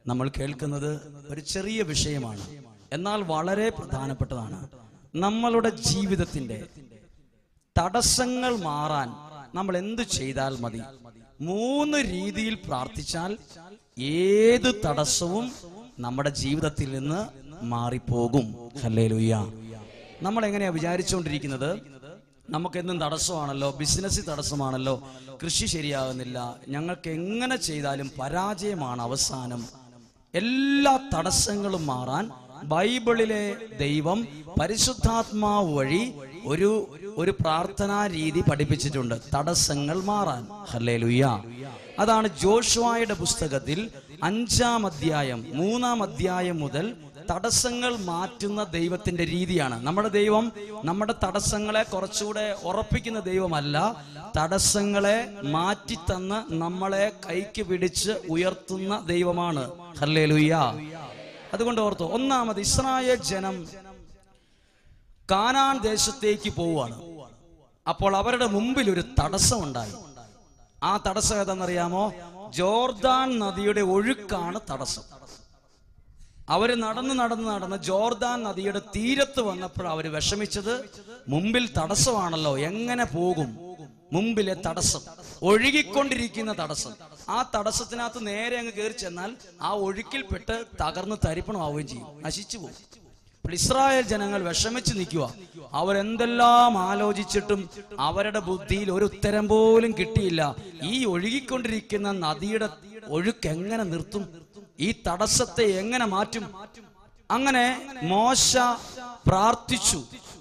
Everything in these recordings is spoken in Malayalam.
നമ്മൾ കേൾക്കുന്നത് ഒരു ചെറിയ വിഷയമാണ് എന്നാൽ വളരെ പ്രധാനപ്പെട്ടതാണ് നമ്മളുടെ ജീവിതത്തിന്റെ തടസ്സങ്ങൾ മാറാൻ നമ്മൾ എന്തു ചെയ്താൽ മതി മൂന്ന് രീതിയിൽ പ്രാർത്ഥിച്ചാൽ ഏത് തടസ്സവും നമ്മുടെ ജീവിതത്തിൽ നിന്ന് മാറിപ്പോകും ഹല്ലേലൂയ നമ്മൾ എങ്ങനെയാ വിചാരിച്ചുകൊണ്ടിരിക്കുന്നത് നമുക്കെന്നും തടസ്സമാണല്ലോ ബിസിനസ് തടസ്സമാണല്ലോ കൃഷി ശരിയാകുന്നില്ല ഞങ്ങൾക്ക് എങ്ങനെ ചെയ്താലും പരാജയമാണ് അവസാനം എല്ലാ തടസ്സങ്ങളും മാറാൻ ബൈബിളിലെ ദൈവം പരിശുദ്ധാത്മാവ് വഴി ഒരു ഒരു പ്രാർത്ഥനാ രീതി പഠിപ്പിച്ചിട്ടുണ്ട് തടസ്സങ്ങൾ മാറാൻ ഹല്ലേ അതാണ് ജോഷുവായുടെ പുസ്തകത്തിൽ അഞ്ചാം അധ്യായം മൂന്നാം അധ്യായം മുതൽ തടസ്സങ്ങൾ മാറ്റുന്ന ദൈവത്തിന്റെ രീതിയാണ് നമ്മുടെ ദൈവം നമ്മുടെ തടസ്സങ്ങളെ കുറച്ചുകൂടെ ഉറപ്പിക്കുന്ന ദൈവമല്ല തടസ്സങ്ങളെ മാറ്റി തന്ന് നമ്മളെ കൈക്ക് പിടിച്ച് ഉയർത്തുന്ന ദൈവമാണ് ഹല്ലേ അതുകൊണ്ട് ഓർത്തു ഒന്നാമത് ഇസ്രായേൽ ജനം കാനാൻ ദേശത്തേക്ക് പോവുകയാണ് അപ്പോൾ അവരുടെ മുമ്പിൽ ഒരു തടസ്സം ഉണ്ടായി ആ തടസ്സം ഏതെന്നറിയാമോ ജോർദാൻ നദിയുടെ ഒഴുക്കാണ് തടസ്സം അവര് നടന്ന് നടന്ന് നടന്ന് ജോർദാൻ നദിയുടെ തീരത്ത് വന്നപ്പോൾ അവർ വിഷമിച്ചത് മുമ്പിൽ തടസ്സമാണല്ലോ എങ്ങനെ പോകും മുമ്പിലെ തടസ്സം ഒഴുകിക്കൊണ്ടിരിക്കുന്ന തടസ്സം ആ തടസ്സത്തിനകത്ത് നേരെ അങ്ങ് കയറി ചെന്നാൽ ആ ഒഴുക്കിൽപ്പെട്ട് തകർന്ന് തരിപ്പണമാവുകയും ചെയ്യും നശിച്ചു പോകും അപ്പോൾ ഇസ്രായേൽ ജനങ്ങൾ വിഷമിച്ച് നിൽക്കുക അവരെന്തെല്ലാം ആലോചിച്ചിട്ടും അവരുടെ ബുദ്ധിയിൽ ഒരു ഉത്തരം പോലും കിട്ടിയില്ല ഈ ഒഴുകിക്കൊണ്ടിരിക്കുന്ന നദിയുടെ ഒഴുക്ക് എങ്ങനെ നിർത്തും ഈ തടസ്സത്തെ എങ്ങനെ മാറ്റും അങ്ങനെ മോശ പ്രാർത്ഥിച്ചു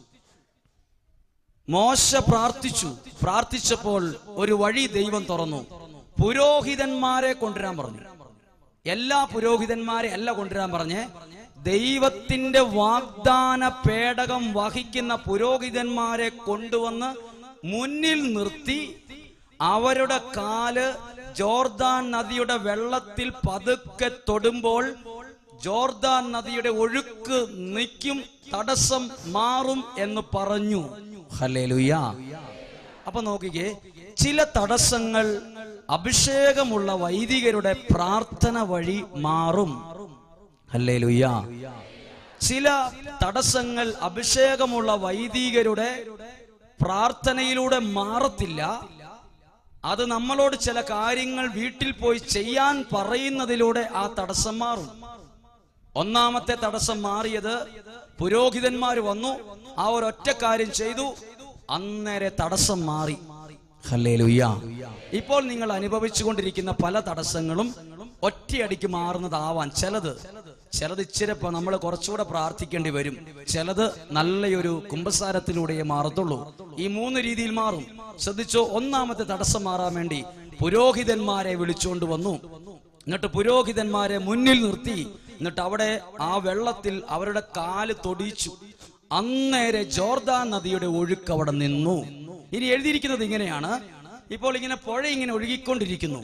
മോശ പ്രാർത്ഥിച്ചു പ്രാർത്ഥിച്ചപ്പോൾ ഒരു വഴി ദൈവം തുറന്നു പുരോഹിതന്മാരെ കൊണ്ടുവരാൻ പറഞ്ഞു എല്ലാ പുരോഹിതന്മാരെ അല്ല കൊണ്ടുവരാൻ പറഞ്ഞ് ദൈവത്തിന്റെ വാഗ്ദാന പേടകം വഹിക്കുന്ന പുരോഹിതന്മാരെ കൊണ്ടുവന്ന് മുന്നിൽ നിർത്തി അവരുടെ കാല് ജോർദാൻ നദിയുടെ വെള്ളത്തിൽ പതുക്കെ തൊടുമ്പോൾ ജോർദാൻ നദിയുടെ ഒഴുക്ക് നിൽക്കും തടസ്സം മാറും എന്ന് പറഞ്ഞു ഹല്ലേലൂയ അപ്പൊ നോക്കിക്കേ ചില തടസ്സങ്ങൾ അഭിഷേകമുള്ള വൈദികരുടെ പ്രാർത്ഥന വഴി മാറും ഹല്ലേലൂയ ചില തടസ്സങ്ങൾ അഭിഷേകമുള്ള വൈദികരുടെ പ്രാർത്ഥനയിലൂടെ മാറത്തില്ല അത് നമ്മളോട് ചില കാര്യങ്ങൾ വീട്ടിൽ പോയി ചെയ്യാൻ പറയുന്നതിലൂടെ ആ തടസ്സം മാറും ഒന്നാമത്തെ തടസ്സം മാറിയത് പുരോഹിതന്മാർ വന്നു ആ ഒരൊറ്റ കാര്യം ചെയ്തു അന്നേരെ തടസ്സം മാറി ഹല്ലേലൂയ ഇപ്പോൾ നിങ്ങൾ അനുഭവിച്ചുകൊണ്ടിരിക്കുന്ന പല തടസ്സങ്ങളും ഒറ്റയടിക്ക് മാറുന്നതാവാൻ ചിലത് ചിലത് ഇച്ചിരപ്പോ നമ്മൾ കുറച്ചുകൂടെ പ്രാർത്ഥിക്കേണ്ടി വരും ചിലത് നല്ലൊരു കുംഭസാരത്തിലൂടെയേ മാറത്തുള്ളൂ ഈ മൂന്ന് രീതിയിൽ മാറും ശ്രദ്ധിച്ചോ ഒന്നാമത്തെ തടസ്സം മാറാൻ വേണ്ടി പുരോഹിതന്മാരെ വിളിച്ചുകൊണ്ട് വന്നു എന്നിട്ട് പുരോഹിതന്മാരെ മുന്നിൽ നിർത്തി എന്നിട്ട് അവിടെ ആ വെള്ളത്തിൽ അവരുടെ കാല് തൊടിച്ചു അന്നേരെ ജോർദാൻ നദിയുടെ ഒഴുക്ക് അവിടെ നിന്നു ഇനി എഴുതിയിരിക്കുന്നത് ഇങ്ങനെയാണ് ഇപ്പോൾ ഇങ്ങനെ പുഴ ഇങ്ങനെ ഒഴുകിക്കൊണ്ടിരിക്കുന്നു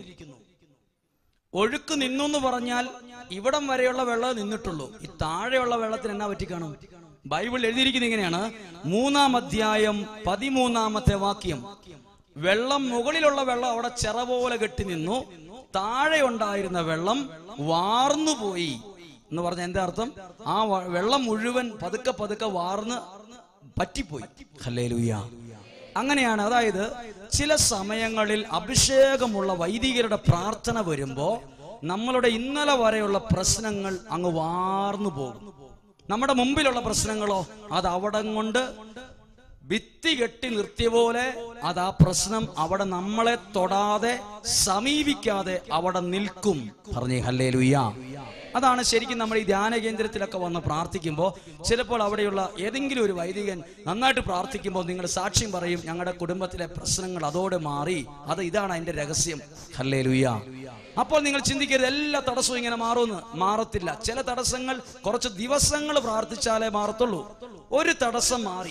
ഒഴുക്ക് നിന്നു എന്ന് പറഞ്ഞാൽ ഇവിടം വരെയുള്ള വെള്ളം നിന്നിട്ടുള്ളൂ ഈ താഴെയുള്ള വെള്ളത്തിന് എന്നാ പറ്റി കാണും ബൈബിൾ എഴുതിയിരിക്കുന്നത് ഇങ്ങനെയാണ് മൂന്നാം അധ്യായം പതിമൂന്നാമത്തെ വാക്യം വെള്ളം മുകളിലുള്ള വെള്ളം അവിടെ ചെറ പോലെ കെട്ടി നിന്നു താഴെ ഉണ്ടായിരുന്ന വെള്ളം വാർന്നുപോയി എന്ന് പറഞ്ഞ എന്താ അർത്ഥം ആ വ- വെള്ളം മുഴുവൻ പതുക്കെ പതുക്കെ വാർന്ന് പറ്റിപ്പോയി ഹല്ലേലൂയ അങ്ങനെയാണ് അതായത് ചില സമയങ്ങളിൽ അഭിഷേകമുള്ള വൈദികരുടെ പ്രാർത്ഥന വരുമ്പോ നമ്മളുടെ ഇന്നലെ വരെയുള്ള പ്രശ്നങ്ങൾ അങ്ങ് വാർന്നു പോകും നമ്മുടെ മുമ്പിലുള്ള പ്രശ്നങ്ങളോ അത് അവിടം കൊണ്ട് ഭിത്തി കെട്ടി നിർത്തിയ പോലെ അത് ആ പ്രശ്നം അവിടെ നമ്മളെ തൊടാതെ സമീപിക്കാതെ അവിടെ നിൽക്കും പറഞ്ഞേ ഹല്ലേ അതാണ് ശരിക്കും നമ്മൾ ഈ ധ്യാന കേന്ദ്രത്തിലൊക്കെ വന്ന് പ്രാർത്ഥിക്കുമ്പോൾ ചിലപ്പോൾ അവിടെയുള്ള ഏതെങ്കിലും ഒരു വൈദികൻ നന്നായിട്ട് പ്രാർത്ഥിക്കുമ്പോൾ നിങ്ങൾ സാക്ഷ്യം പറയും ഞങ്ങളുടെ കുടുംബത്തിലെ പ്രശ്നങ്ങൾ അതോടെ മാറി അത് ഇതാണ് അതിന്റെ രഹസ്യം ഹല്ലേ അപ്പോൾ നിങ്ങൾ ചിന്തിക്കരുത് എല്ലാ തടസ്സവും ഇങ്ങനെ മാറുമെന്ന് മാറത്തില്ല ചില തടസ്സങ്ങൾ കുറച്ച് ദിവസങ്ങൾ പ്രാർത്ഥിച്ചാലേ മാറത്തുള്ളൂ ഒരു തടസ്സം മാറി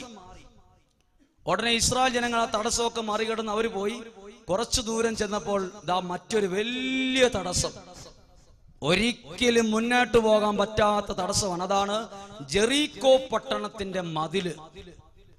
ഉടനെ ഇസ്രായേൽ ജനങ്ങൾ ആ തടസ്സമൊക്കെ മറികടന്ന് അവർ പോയി കുറച്ചു ദൂരം ചെന്നപ്പോൾ ദാ മറ്റൊരു വലിയ തടസ്സം ഒരിക്കലും മുന്നോട്ട് പോകാൻ പറ്റാത്ത തടസ്സമാണ് അതാണ് ജെറീക്കോ പട്ടണത്തിന്റെ മതില്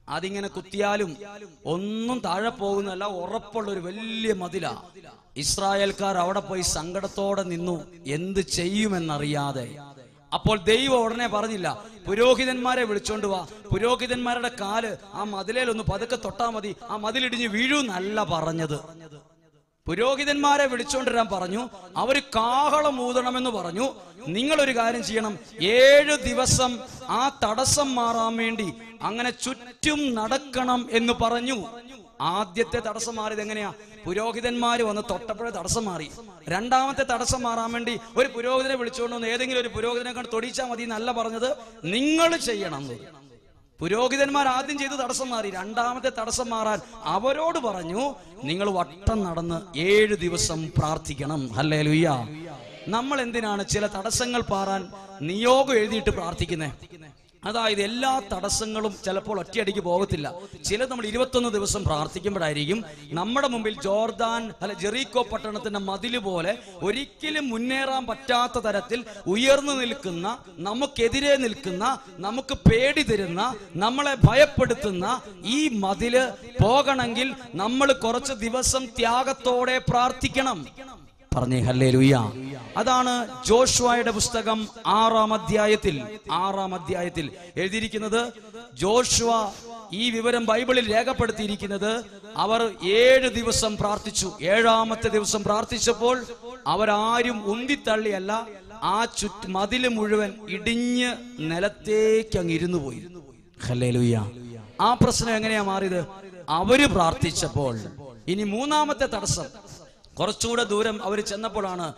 അതിങ്ങനെ കുത്തിയാലും ഒന്നും താഴെ പോകുന്നല്ല ഉറപ്പുള്ള ഒരു വലിയ മതില ഇസ്രായേൽക്കാർ അവിടെ പോയി സങ്കടത്തോടെ നിന്നു എന്ത് ചെയ്യുമെന്നറിയാതെ അപ്പോൾ ദൈവം ഉടനെ പറഞ്ഞില്ല പുരോഹിതന്മാരെ വിളിച്ചോണ്ട് വാ പുരോഹിതന്മാരുടെ കാല് ആ മതിലേലൊന്ന് പതുക്കെ തൊട്ടാ മതി ആ മതിലിടിഞ്ഞ് വീഴൂന്നല്ല പറഞ്ഞത് പുരോഹിതന്മാരെ വിളിച്ചോണ്ടിരാൻ പറഞ്ഞു അവര് കാഹളം ഊതണമെന്ന് പറഞ്ഞു നിങ്ങളൊരു കാര്യം ചെയ്യണം ഏഴ് ദിവസം ആ തടസ്സം മാറാൻ വേണ്ടി അങ്ങനെ ചുറ്റും നടക്കണം എന്ന് പറഞ്ഞു ആദ്യത്തെ തടസ്സം മാറിയത് എങ്ങനെയാ പുരോഹിതന്മാര് വന്ന് തൊട്ടപ്പോഴേ തടസ്സം മാറി രണ്ടാമത്തെ തടസ്സം മാറാൻ വേണ്ടി ഒരു പുരോഹിതനെ വിളിച്ചുകൊണ്ട് വന്ന് ഏതെങ്കിലും ഒരു പുരോഹിതനെ കണ്ട് തൊടിച്ചാൽ മതി എന്നല്ല പറഞ്ഞത് നിങ്ങൾ ചെയ്യണം എന്ന്. പുരോഹിതന്മാർ ആദ്യം ചെയ്ത് തടസ്സം മാറി രണ്ടാമത്തെ തടസ്സം മാറാൻ അവരോട് പറഞ്ഞു നിങ്ങൾ വട്ടം നടന്ന് ഏഴ് ദിവസം പ്രാർത്ഥിക്കണം ഹല്ലേ ലുയ്യ നമ്മൾ എന്തിനാണ് ചില തടസ്സങ്ങൾ പാറാൻ നിയോഗം എഴുതിയിട്ട് പ്രാർത്ഥിക്കുന്നത് അതായത് എല്ലാ തടസ്സങ്ങളും ചിലപ്പോൾ ഒറ്റയടിക്ക് പോകത്തില്ല ചിലത് നമ്മൾ ഇരുപത്തൊന്ന് ദിവസം പ്രാർത്ഥിക്കുമ്പോഴായിരിക്കും നമ്മുടെ മുമ്പിൽ ജോർദാൻ അല്ല ജെറീക്കോ പട്ടണത്തിന്റെ മതില് പോലെ ഒരിക്കലും മുന്നേറാൻ പറ്റാത്ത തരത്തിൽ ഉയർന്നു നിൽക്കുന്ന നമുക്കെതിരെ നിൽക്കുന്ന നമുക്ക് പേടി തരുന്ന നമ്മളെ ഭയപ്പെടുത്തുന്ന ഈ മതില് പോകണമെങ്കിൽ നമ്മൾ കുറച്ച് ദിവസം ത്യാഗത്തോടെ പ്രാർത്ഥിക്കണം പറഞ്ഞേ ഹല്ലേ ലുയ്യ അതാണ് ജോഷുവയുടെ പുസ്തകം ആറാം അധ്യായത്തിൽ ആറാം അധ്യായത്തിൽ എഴുതിയിരിക്കുന്നത് ജോഷുവ ഈ വിവരം ബൈബിളിൽ രേഖപ്പെടുത്തിയിരിക്കുന്നത് അവർ ഏഴ് ദിവസം പ്രാർത്ഥിച്ചു ഏഴാമത്തെ ദിവസം പ്രാർത്ഥിച്ചപ്പോൾ അവരാരും ഉന്തിത്തള്ളിയല്ല ആ ചുറ്റ് മതില് മുഴുവൻ ഇടിഞ്ഞ് നിലത്തേക്ക് അങ്ങ് ഇരുന്നു പോയി ഹല്ലേ ലുയ്യ ആ പ്രശ്നം എങ്ങനെയാ മാറിയത് അവര് പ്രാർത്ഥിച്ചപ്പോൾ ഇനി മൂന്നാമത്തെ തടസ്സം കുറച്ചുകൂടെ ദൂരം അവർ ചെന്നപ്പോഴാണ്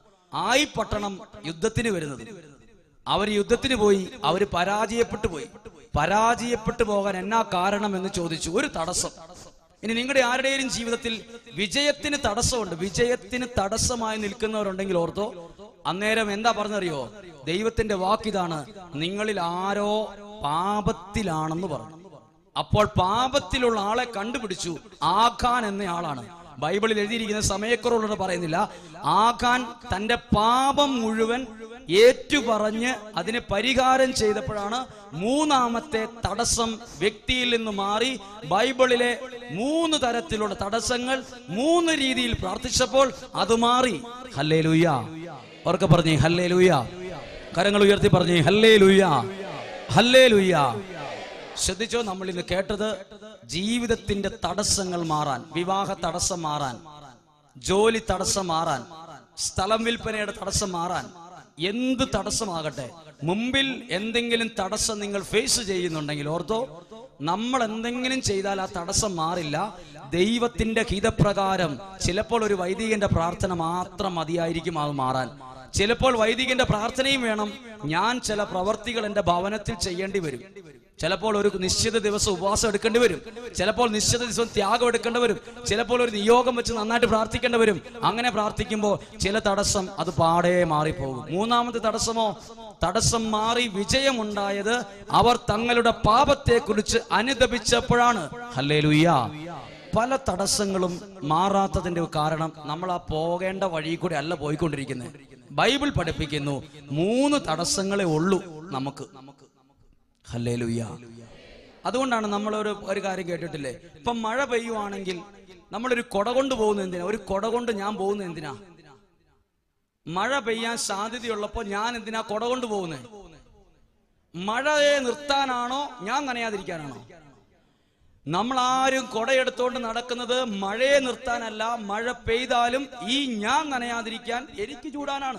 ആയി പട്ടണം യുദ്ധത്തിന് വരുന്നത് അവർ യുദ്ധത്തിന് പോയി അവർ പരാജയപ്പെട്ടു പോയി പരാജയപ്പെട്ടു പോകാൻ എന്നാ കാരണം എന്ന് ചോദിച്ചു ഒരു തടസ്സം ഇനി നിങ്ങളുടെ ആരുടെയും ജീവിതത്തിൽ വിജയത്തിന് തടസ്സമുണ്ട് വിജയത്തിന് തടസ്സമായി നിൽക്കുന്നവരുണ്ടെങ്കിൽ ഓർത്തോ അന്നേരം എന്താ പറഞ്ഞറിയോ ദൈവത്തിന്റെ വാക്കിതാണ് നിങ്ങളിൽ ആരോ പാപത്തിലാണെന്ന് പറഞ്ഞു അപ്പോൾ പാപത്തിലുള്ള ആളെ കണ്ടുപിടിച്ചു ആഖാൻ എന്നയാളാണ് ബൈബിളിൽ എഴുതിയിരിക്കുന്ന സമയക്കുറവുള്ളത് പറയുന്നില്ല ആഖാൻ തന്റെ പാപം മുഴുവൻ ഏറ്റുപറഞ്ഞ് അതിനെ പരിഹാരം ചെയ്തപ്പോഴാണ് മൂന്നാമത്തെ തടസ്സം വ്യക്തിയിൽ നിന്ന് മാറി ബൈബിളിലെ മൂന്ന് തരത്തിലുള്ള തടസ്സങ്ങൾ മൂന്ന് രീതിയിൽ പ്രാർത്ഥിച്ചപ്പോൾ അത് മാറി ഹല്ലേ ലൂയ അവർക്ക് പറഞ്ഞേ ഹല്ലേ ലൂയ കരങ്ങൾ ഉയർത്തി പറഞ്ഞേ ഹല്ലേ ലൂയ ഹല്ലേ ലൂയ ശ്രദ്ധിച്ചോ നമ്മൾ ഇന്ന് കേട്ടത് ജീവിതത്തിന്റെ തടസ്സങ്ങൾ മാറാൻ വിവാഹ തടസ്സം മാറാൻ ജോലി തടസ്സം മാറാൻ സ്ഥലം വിൽപ്പനയുടെ തടസ്സം മാറാൻ എന്ത് തടസ്സമാകട്ടെ മുമ്പിൽ എന്തെങ്കിലും തടസ്സം നിങ്ങൾ ഫേസ് ചെയ്യുന്നുണ്ടെങ്കിൽ ഓർത്തോ നമ്മൾ എന്തെങ്കിലും ചെയ്താൽ ആ തടസ്സം മാറില്ല ദൈവത്തിന്റെ ഹിതപ്രകാരം ചിലപ്പോൾ ഒരു വൈദികന്റെ പ്രാർത്ഥന മാത്രം മതിയായിരിക്കും അത് മാറാൻ ചിലപ്പോൾ വൈദികന്റെ പ്രാർത്ഥനയും വേണം ഞാൻ ചില പ്രവർത്തികൾ എന്റെ ഭവനത്തിൽ ചെയ്യേണ്ടി വരും ചിലപ്പോൾ ഒരു നിശ്ചിത ദിവസം ഉപവാസം എടുക്കേണ്ടി വരും ചിലപ്പോൾ നിശ്ചിത ദിവസം ത്യാഗം എടുക്കേണ്ടി വരും ചിലപ്പോൾ ഒരു നിയോഗം വെച്ച് നന്നായിട്ട് പ്രാർത്ഥിക്കേണ്ടി വരും അങ്ങനെ പ്രാർത്ഥിക്കുമ്പോൾ ചില തടസ്സം അത് പാടെ മാറിപ്പോകും മൂന്നാമത്തെ തടസ്സമോ തടസ്സം മാറി വിജയമുണ്ടായത് അവർ തങ്ങളുടെ പാപത്തെക്കുറിച്ച് അനുദപിച്ചപ്പോഴാണ് ഹല്ലേ പല തടസ്സങ്ങളും മാറാത്തതിന്റെ കാരണം നമ്മൾ ആ പോകേണ്ട വഴി കൂടെ അല്ല പോയിക്കൊണ്ടിരിക്കുന്നത് ബൈബിൾ പഠിപ്പിക്കുന്നു മൂന്ന് തടസ്സങ്ങളെ ഉള്ളൂ നമുക്ക് ഹല്ലേ അതുകൊണ്ടാണ് നമ്മൾ ഒരു ഒരു കാര്യം കേട്ടിട്ടില്ലേ ഇപ്പം മഴ പെയ്യുവാണെങ്കിൽ നമ്മളൊരു കൊട കൊണ്ട് പോകുന്നത് എന്തിനാ ഒരു കൊട കൊണ്ട് ഞാൻ പോകുന്നത് എന്തിനാ മഴ പെയ്യാൻ സാധ്യതയുള്ളപ്പോൾ ഞാൻ എന്തിനാ കൊട കൊണ്ട് പോകുന്നത് മഴയെ നിർത്താനാണോ ഞാൻ നനയാതിരിക്കാനാണോ നമ്മൾ ആരും കൊടയെടുത്തോണ്ട് നടക്കുന്നത് മഴയെ നിർത്താനല്ല മഴ പെയ്താലും ഈ ഞാൻ നനയാതിരിക്കാൻ എനിക്ക് ചൂടാനാണ്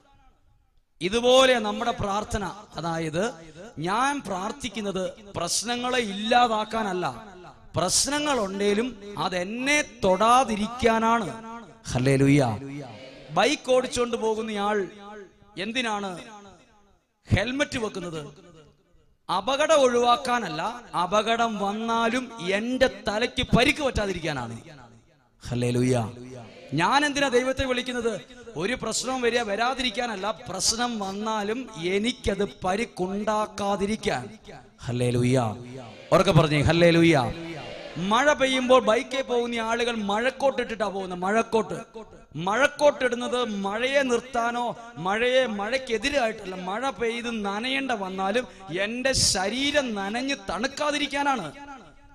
ഇതുപോലെ നമ്മുടെ പ്രാർത്ഥന അതായത് ഞാൻ പ്രാർത്ഥിക്കുന്നത് പ്രശ്നങ്ങളെ ഇല്ലാതാക്കാനല്ല പ്രശ്നങ്ങൾ ഉണ്ടേലും അതെന്നെ തൊടാതിരിക്കാനാണ് ഹല്ലേ ബൈക്ക് ഓടിച്ചുകൊണ്ട് പോകുന്നയാൾ എന്തിനാണ് ഹെൽമറ്റ് വെക്കുന്നത് അപകടം ഒഴിവാക്കാനല്ല അപകടം വന്നാലും എന്റെ തലയ്ക്ക് പരിക്ക് പറ്റാതിരിക്കാനാണ് ഹല്ലേ ഞാൻ എന്തിനാ ദൈവത്തെ വിളിക്കുന്നത് ഒരു പ്രശ്നവും വരിക വരാതിരിക്കാനല്ല പ്രശ്നം വന്നാലും എനിക്കത് പരിക്കുണ്ടാക്കാതിരിക്കാൻ ഹല്ലേ ലുയ്യ ഉറക്കെ പറഞ്ഞേ ഹല്ലേ ലുയ്യ മഴ പെയ്യുമ്പോൾ ബൈക്കിൽ പോകുന്ന ആളുകൾ മഴക്കോട്ട് ഇട്ടിട്ടാ പോകുന്നത് മഴക്കോട്ട് മഴക്കോട്ട് ഇടുന്നത് മഴയെ നിർത്താനോ മഴയെ മഴയ്ക്കെതിരായിട്ടല്ല മഴ പെയ്ത് നനയേണ്ട വന്നാലും എന്റെ ശരീരം നനഞ്ഞ് തണുക്കാതിരിക്കാനാണ്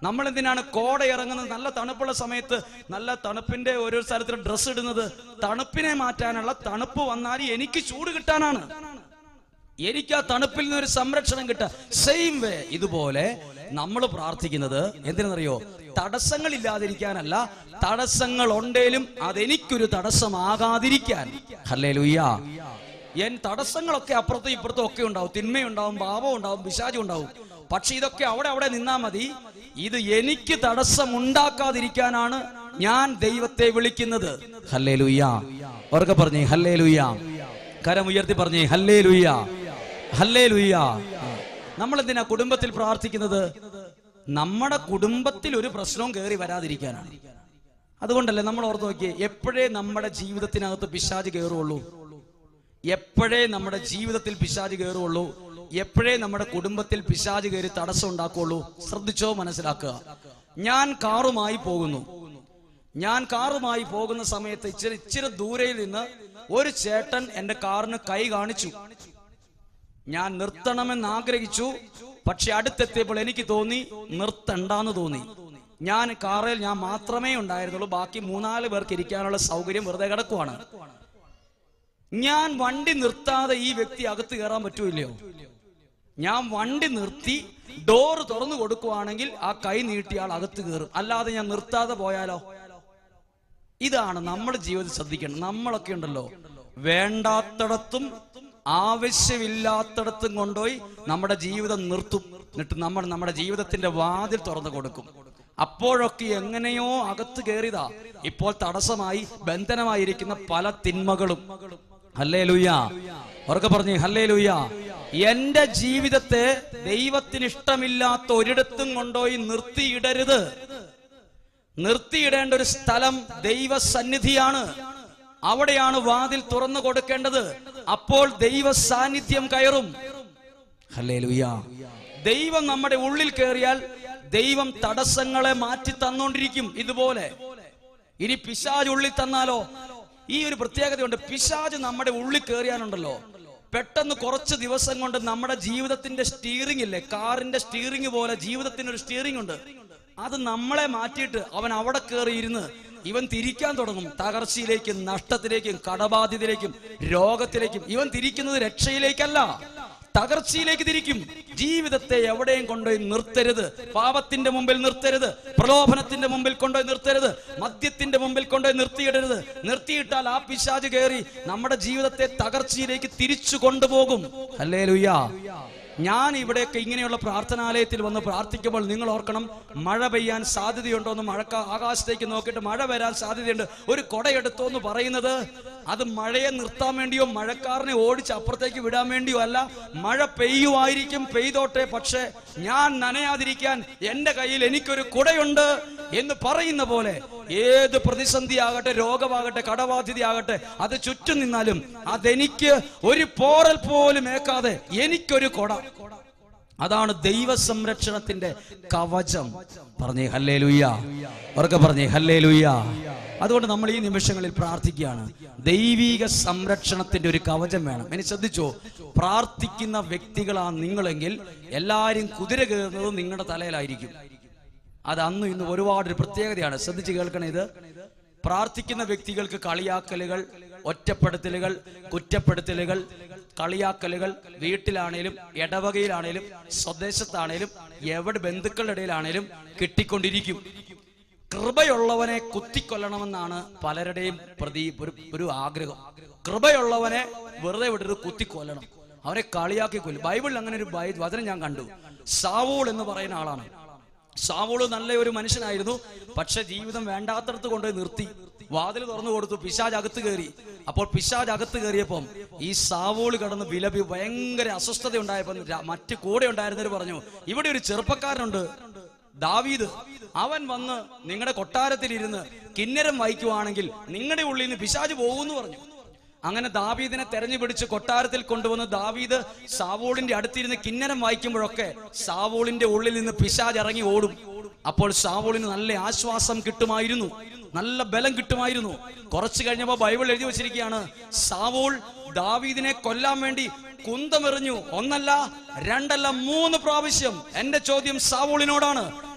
നമ്മൾ എന്തിനാണ് കോട ഇറങ്ങുന്നത് നല്ല തണുപ്പുള്ള സമയത്ത് നല്ല തണുപ്പിന്റെ ഓരോ സ്ഥലത്തിൽ ഡ്രസ്സ് ഇടുന്നത് തണുപ്പിനെ മാറ്റാനുള്ള തണുപ്പ് വന്നാൽ എനിക്ക് ചൂട് കിട്ടാനാണ് എനിക്ക് ആ തണുപ്പിൽ നിന്ന് ഒരു സംരക്ഷണം കിട്ടുക സെയിം വേ ഇതുപോലെ നമ്മൾ പ്രാർത്ഥിക്കുന്നത് എന്തിനറിയോ തടസ്സങ്ങൾ ഇല്ലാതിരിക്കാനല്ല തടസ്സങ്ങൾ ഉണ്ടേലും അതെനിക്കൊരു തടസ്സമാകാതിരിക്കാൻ ഹല്ലേ ലുയ്യ എൻ തടസ്സങ്ങളൊക്കെ അപ്പുറത്തും ഇപ്പുറത്തും ഒക്കെ ഉണ്ടാവും തിന്മയുണ്ടാവും പാപം ഉണ്ടാവും പിശാചും ഉണ്ടാവും പക്ഷെ ഇതൊക്കെ അവിടെ അവിടെ നിന്നാ മതി ഇത് എനിക്ക് തടസ്സം ഉണ്ടാക്കാതിരിക്കാനാണ് ഞാൻ ദൈവത്തെ വിളിക്കുന്നത് ഹല്ലേ ലുയ്യ അവർക്ക് പറഞ്ഞേ ഹല്ലേ ലുയ്യ കരം ഉയർത്തി പറഞ്ഞേ ഹല്ലേ ലുയ്യ ഹല്ലേ ലുയ്യ നമ്മൾ എന്തിനാ കുടുംബത്തിൽ പ്രാർത്ഥിക്കുന്നത് നമ്മുടെ കുടുംബത്തിൽ ഒരു പ്രശ്നവും കയറി വരാതിരിക്കാനാണ് അതുകൊണ്ടല്ലേ നമ്മൾ ഓർത്ത് നോക്കിയേ എപ്പോഴേ നമ്മുടെ ജീവിതത്തിനകത്ത് പിശാജ് കയറുള്ളൂ എപ്പോഴേ നമ്മുടെ ജീവിതത്തിൽ പിശാജ് കയറുള്ളൂ എപ്പോഴേ നമ്മുടെ കുടുംബത്തിൽ പിശാജ് കയറി തടസ്സം ഉണ്ടാക്കുള്ളൂ ശ്രദ്ധിച്ചോ മനസ്സിലാക്കുക ഞാൻ കാറുമായി പോകുന്നു ഞാൻ കാറുമായി പോകുന്ന സമയത്ത് ഇച്ചിരി ഇച്ചിരി ദൂരയിൽ നിന്ന് ഒരു ചേട്ടൻ എന്റെ കാറിന് കൈ കാണിച്ചു ഞാൻ നിർത്തണമെന്ന് ആഗ്രഹിച്ചു പക്ഷെ അടുത്തെത്തിയപ്പോൾ എനിക്ക് തോന്നി നിർത്തണ്ടെന്ന് തോന്നി ഞാൻ കാറിൽ ഞാൻ മാത്രമേ ഉണ്ടായിരുന്നുള്ളൂ ബാക്കി മൂന്നാല് പേർക്ക് ഇരിക്കാനുള്ള സൗകര്യം വെറുതെ കിടക്കുവാണ് ഞാൻ വണ്ടി നിർത്താതെ ഈ വ്യക്തി അകത്ത് കയറാൻ പറ്റൂല്ലയോ ഞാൻ വണ്ടി നിർത്തി ഡോറ് തുറന്നു കൊടുക്കുവാണെങ്കിൽ ആ കൈ നീട്ടി ആൾ അകത്ത് കയറും അല്ലാതെ ഞാൻ നിർത്താതെ പോയാലോ ഇതാണ് നമ്മുടെ ജീവിതത്തിൽ ശ്രദ്ധിക്കേണ്ടത് നമ്മളൊക്കെ ഉണ്ടല്ലോ വേണ്ടാത്തടത്തും ആവശ്യമില്ലാത്തടത്തും കൊണ്ടുപോയി നമ്മുടെ ജീവിതം നിർത്തും എന്നിട്ട് നമ്മൾ നമ്മുടെ ജീവിതത്തിന്റെ വാതിൽ തുറന്നു കൊടുക്കും അപ്പോഴൊക്കെ എങ്ങനെയോ അകത്ത് കയറിയതാ ഇപ്പോൾ തടസ്സമായി ബന്ധനമായിരിക്കുന്ന പല തിന്മകളും ഹല്ലേ ലുയ്യ ഉറക്കെ പറഞ്ഞു ഹല്ലേ ലുയ്യ എന്റെ ജീവിതത്തെ ദൈവത്തിന് ഇഷ്ടമില്ലാത്ത ഒരിടത്തും കൊണ്ടുപോയി നിർത്തിയിടരുത് നിർത്തിയിടേണ്ട ഒരു സ്ഥലം ദൈവസന്നിധിയാണ് അവിടെയാണ് വാതിൽ തുറന്നു കൊടുക്കേണ്ടത് അപ്പോൾ ദൈവ സാന്നിധ്യം കയറും ഹല്ലേലൂയ ദൈവം നമ്മുടെ ഉള്ളിൽ കയറിയാൽ ദൈവം തടസ്സങ്ങളെ മാറ്റി തന്നോണ്ടിരിക്കും ഇതുപോലെ ഇനി പിശാജ് ഉള്ളിൽ തന്നാലോ ഈ ഒരു പ്രത്യേകതയുണ്ട് പിശാജ് നമ്മുടെ ഉള്ളിൽ കയറിയാനുണ്ടല്ലോ പെട്ടെന്ന് കുറച്ച് ദിവസം കൊണ്ട് നമ്മുടെ ജീവിതത്തിന്റെ സ്റ്റിയറിംഗ് ഇല്ലേ കാറിന്റെ സ്റ്റിയറിംഗ് പോലെ ജീവിതത്തിന് ഒരു സ്റ്റിയറിംഗ് ഉണ്ട് അത് നമ്മളെ മാറ്റിയിട്ട് അവൻ അവിടെ കയറി ഇരുന്ന് ഇവൻ തിരിക്കാൻ തുടങ്ങും തകർച്ചയിലേക്കും നഷ്ടത്തിലേക്കും കടബാധ്യതയിലേക്കും രോഗത്തിലേക്കും ഇവൻ തിരിക്കുന്നത് രക്ഷയിലേക്കല്ല തകർച്ചയിലേക്ക് തിരിക്കും ജീവിതത്തെ എവിടെയും കൊണ്ടുപോയി നിർത്തരുത് പാപത്തിന്റെ മുമ്പിൽ നിർത്തരുത് പ്രലോഭനത്തിന്റെ മുമ്പിൽ കൊണ്ടുപോയി നിർത്തരുത് മദ്യത്തിന്റെ മുമ്പിൽ കൊണ്ടുപോയി നിർത്തിയിടരുത് നിർത്തിയിട്ടാൽ ആ പിശാജ് കയറി നമ്മുടെ ജീവിതത്തെ തകർച്ചയിലേക്ക് തിരിച്ചു കൊണ്ടുപോകും അല്ലേ ലുയ്യ ഞാൻ ഇവിടെയൊക്കെ ഇങ്ങനെയുള്ള പ്രാർത്ഥനാലയത്തിൽ വന്ന് പ്രാർത്ഥിക്കുമ്പോൾ നിങ്ങൾ ഓർക്കണം മഴ പെയ്യാൻ സാധ്യതയുണ്ടോ എന്ന് മഴക്ക ആകാശത്തേക്ക് നോക്കിയിട്ട് മഴ വരാൻ സാധ്യതയുണ്ട് ഒരു കൊടയെടുത്തോ എന്ന് പറയുന്നത് അത് മഴയെ നിർത്താൻ വേണ്ടിയോ മഴക്കാരനെ ഓടിച്ച് അപ്പുറത്തേക്ക് വിടാൻ വേണ്ടിയോ അല്ല മഴ പെയ്യുമായിരിക്കും പെയ്തോട്ടെ പക്ഷേ ഞാൻ നനയാതിരിക്കാൻ എന്റെ കയ്യിൽ എനിക്കൊരു കുടയുണ്ട് എന്ന് പറയുന്ന പോലെ ഏത് പ്രതിസന്ധി ആകട്ടെ രോഗമാകട്ടെ കടബാധ്യതയാകട്ടെ അത് ചുറ്റും നിന്നാലും അതെനിക്ക് ഒരു പോറൽ പോലും ഏക്കാതെ എനിക്കൊരു കൊട അതാണ് ദൈവ സംരക്ഷണത്തിന്റെ കവചം പറഞ്ഞേ ഹല്ലേ ലുയ്യ ഉറക്കെ പറഞ്ഞേ ഹല്ലേ ലുയ്യ അതുകൊണ്ട് നമ്മൾ ഈ നിമിഷങ്ങളിൽ പ്രാർത്ഥിക്കുകയാണ് ദൈവീക സംരക്ഷണത്തിന്റെ ഒരു കവചം വേണം ഇനി ശ്രദ്ധിച്ചോ പ്രാർത്ഥിക്കുന്ന വ്യക്തികളാ നിങ്ങളെങ്കിൽ എല്ലാരും കുതിര കയറുന്നത് നിങ്ങളുടെ തലയിലായിരിക്കും അത് അന്നും ഇന്നും ഒരുപാട് ഒരു പ്രത്യേകതയാണ് ശ്രദ്ധിച്ച് കേൾക്കണേ ഇത് പ്രാർത്ഥിക്കുന്ന വ്യക്തികൾക്ക് കളിയാക്കലുകൾ ഒറ്റപ്പെടുത്തലുകൾ കുറ്റപ്പെടുത്തലുകൾ കളിയാക്കലുകൾ വീട്ടിലാണേലും ഇടവകയിലാണേലും സ്വദേശത്താണേലും എവിടെ ബന്ധുക്കളുടെ ഇടയിലാണേലും കിട്ടിക്കൊണ്ടിരിക്കും കൃപയുള്ളവനെ കുത്തിക്കൊല്ലണമെന്നാണ് പലരുടെയും പ്രതി ഒരു ഒരു ആഗ്രഹം കൃപയുള്ളവനെ വെറുതെ വിടരുത് കുത്തിക്കൊല്ലണം അവനെ കളിയാക്കി കൊല്ലും ബൈബിളിൽ അങ്ങനെ ഒരു ബൈ- വചനം ഞാൻ കണ്ടു സാവൂൾ എന്ന് പറയുന്ന ആളാണ് സാവൂള് നല്ല ഒരു മനുഷ്യനായിരുന്നു പക്ഷെ ജീവിതം വേണ്ടാത്തടത്ത് കൊണ്ടുപോയി നിർത്തി വാതിൽ തുറന്നു കൊടുത്തു പിശാജ് അകത്ത് കയറി അപ്പോൾ പിശാജ് അകത്ത് കയറിയപ്പം ഈ സാവൂള് കടന്ന് വിലപി ഭയങ്കര അസ്വസ്ഥത ഉണ്ടായപ്പോൾ ര- മറ്റ് കൂടെ ഉണ്ടായിരുന്നവർ പറഞ്ഞു ഇവിടെ ഒരു ചെറുപ്പക്കാരനുണ്ട് ദാവീദ് അവൻ വന്ന് നിങ്ങളുടെ കൊട്ടാരത്തിൽ ഇരുന്ന് കിന്നരം വായിക്കുവാണെങ്കിൽ നിങ്ങളുടെ ഉള്ളിൽ നിന്ന് പിശാജ് പോകുമെന്ന് പറഞ്ഞു അങ്ങനെ ദാവീദിനെ തെരഞ്ഞു പിടിച്ച് കൊട്ടാരത്തിൽ കൊണ്ടുവന്ന് ദാവീദ് സാവൂളിന്റെ അടുത്തിരുന്ന് കിന്നരം വായിക്കുമ്പോഴൊക്കെ സാവൂളിന്റെ ഉള്ളിൽ നിന്ന് പിശാജ് ഇറങ്ങി ഓടും അപ്പോൾ സാവൂളിന് നല്ല ആശ്വാസം കിട്ടുമായിരുന്നു നല്ല ബലം കിട്ടുമായിരുന്നു കുറച്ചു കഴിഞ്ഞപ്പോ ബൈബിൾ എഴുതി വെച്ചിരിക്കുകയാണ് സാവൂൾ ദാവീദിനെ കൊല്ലാൻ വേണ്ടി കുന്തമെറിഞ്ഞു ഒന്നല്ല രണ്ടല്ല മൂന്ന് പ്രാവശ്യം എന്റെ ചോദ്യം സാവൂളിനോടാണ്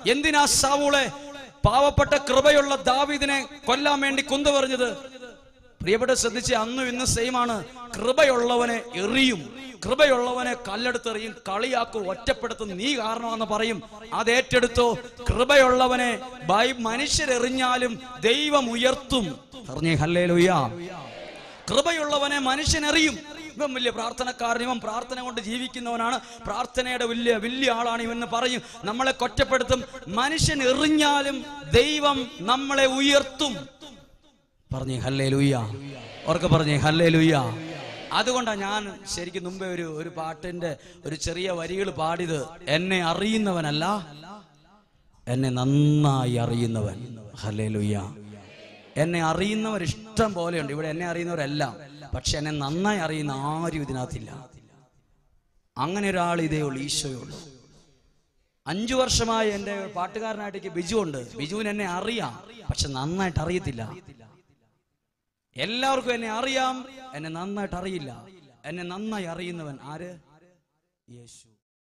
എന്തിനാ സാവൂളെ പാവപ്പെട്ട കൃപയുള്ള ദാവീദിനെ കൊല്ലാൻ വേണ്ടി കുന്ത പറഞ്ഞത് പ്രിയപ്പെട്ട ശ്രദ്ധിച്ച് അന്നും ഇന്നും സെയിം ആണ് കൃപയുള്ളവനെ എറിയും കൃപയുള്ളവനെ കല്ലെടുത്തെറിയും കളിയാക്കും ഒറ്റപ്പെടുത്തും നീ കാരണമെന്ന് പറയും അത് ഏറ്റെടുത്തോ കൃപയുള്ളവനെ ബൈ മനുഷ്യരെറിഞ്ഞാലും ദൈവം ഉയർത്തും പറഞ്ഞേ ഹല്ലേ കൃപയുള്ളവനെ മനുഷ്യനെറിയും ഇവൻ വലിയ പ്രാർത്ഥനക്കാരൻ ഇവൻ പ്രാർത്ഥന കൊണ്ട് ജീവിക്കുന്നവനാണ് പ്രാർത്ഥനയുടെ വലിയ വലിയ ആളാണ് ഇവൻ പറയും നമ്മളെ കൊറ്റപ്പെടുത്തും മനുഷ്യൻ എറിഞ്ഞാലും ദൈവം നമ്മളെ ഉയർത്തും പറഞ്ഞേ ഹല്ലേ ലുയ്യ ഓർക്ക് പറഞ്ഞേ ഹല്ലേ ലുയ്യ അതുകൊണ്ടാണ് ഞാൻ ശരിക്കും മുമ്പേ ഒരു ഒരു പാട്ടിന്റെ ഒരു ചെറിയ വരികൾ പാടിയത് എന്നെ അറിയുന്നവനല്ല എന്നെ നന്നായി അറിയുന്നവൻ ഹല്ലേ ലുയ്യ എന്നെ അറിയുന്നവർ ഇഷ്ടം പോലെയുണ്ട് ഇവിടെ എന്നെ അറിയുന്നവരെല്ലാം പക്ഷെ എന്നെ നന്നായി അറിയുന്ന ആരും ഇതിനകത്തില്ല അങ്ങനെ ഒരാൾ ഇതേ ഉള്ളൂ ഈശോയേ ഉള്ളൂ അഞ്ചു വർഷമായി എൻ്റെ പാട്ടുകാരനായിട്ടേക്ക് ബിജു ഉണ്ട് ബിജുവിന് എന്നെ അറിയാം പക്ഷെ നന്നായിട്ട് അറിയത്തില്ല എല്ലാവർക്കും എന്നെ അറിയാം എന്നെ നന്നായിട്ട് അറിയില്ല എന്നെ നന്നായി അറിയുന്നവൻ ആര് യേശു